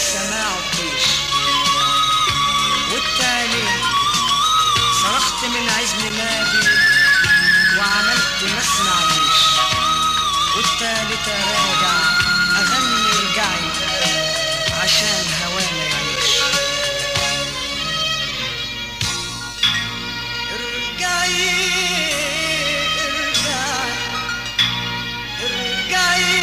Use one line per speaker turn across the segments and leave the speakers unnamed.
لسه ما عدتيش والتاني صرخت من عزم مابي وعملت ما سمعتيش والتالتة راجع أغني رجعي عشان هوانا يعيش ارجعي ارجعي ارجعي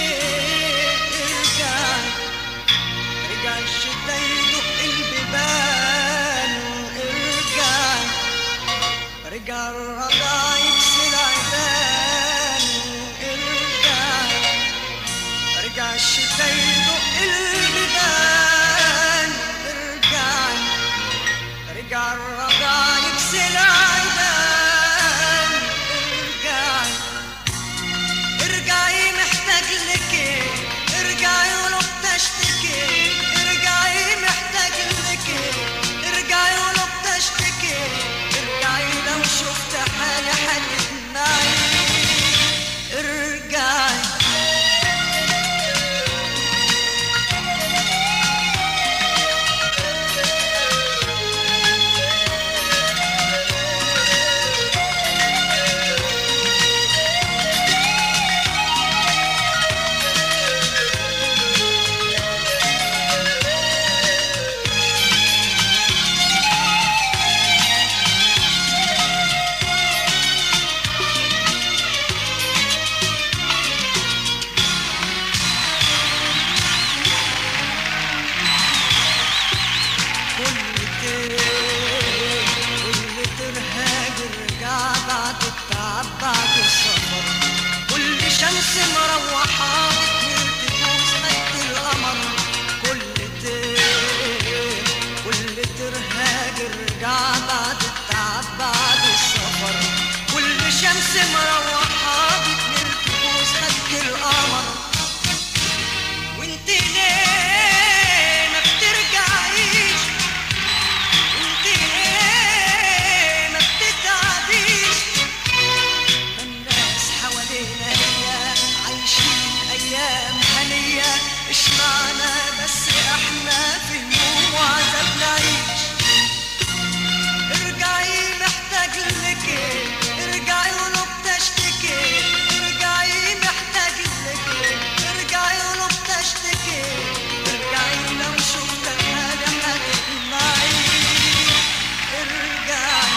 ارجعي رجع الشتا يدق البيبان ارجعي رجع الرضا يكسر عيدان ارجعي رجع الشتا يدق البيبان ارجعي رجع الرضا يكسر عيدان ارجعي ارجعي محتاج لك ارجعي ولو بتشتكي ارجعي محتاج لك ارجعي ولو بتشتكي ارجعي لو شفت حالي حتسمعي ارجعي كل تير كل ترهاج رجع بعد التعب بعد السفر كل شمس مروحة بتميل تفوز قد القمر كل تير كل ترهاج رجع بعد التعب بعد السفر كل شمس مروحة بتميل تفوز قد القمر وانت ليه ما بترجعيش انت ليه ما بتتعبيش ما الناس حوالينا هي عايشين ايام هنية اشمعنا بس احنا في هموم وعذاب نعيش ارجعي محتاج لك ارجعي ولو بتشتكي ارجعي محتاج لك ارجعي ولو بتشتكي ارجعي لو شفت حالي هتسمعي ارجعي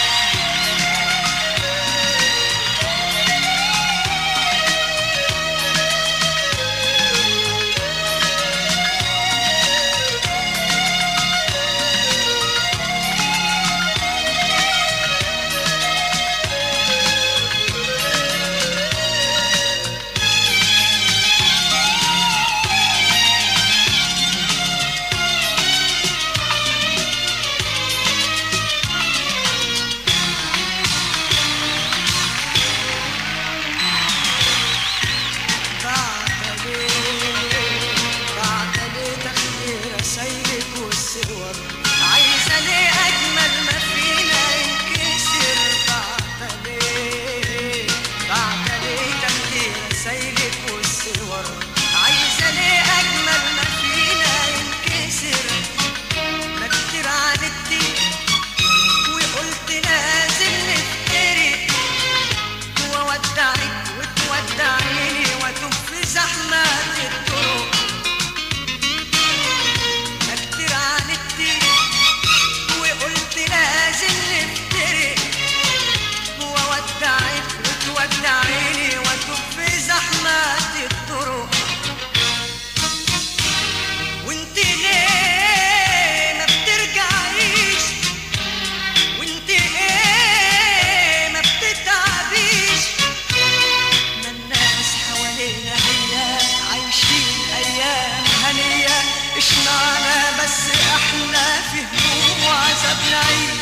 بعتلي تخدير رسايلك والصور عايزة ليه أجمل ما فينا ينكسر بعتلي بعتلي تخدير رسايلك والصور عايزة ليه أجمل ما فينا ينكسر ما كتير عاندتي وقلت لازم نفترق وودعك وتودعيني واتوب في زحمة الطرق ما كتير عاندتي وقلت لازم نفترق وودعك وتودعيني واتوب في زحمة الطرق وانت ليه ما بترجعيش وانت ايه ما بتتعبيش ما الناس حوالينا هي عايشين ايام هنية اشمعنا بس احنا في هموم وعذاب نعيش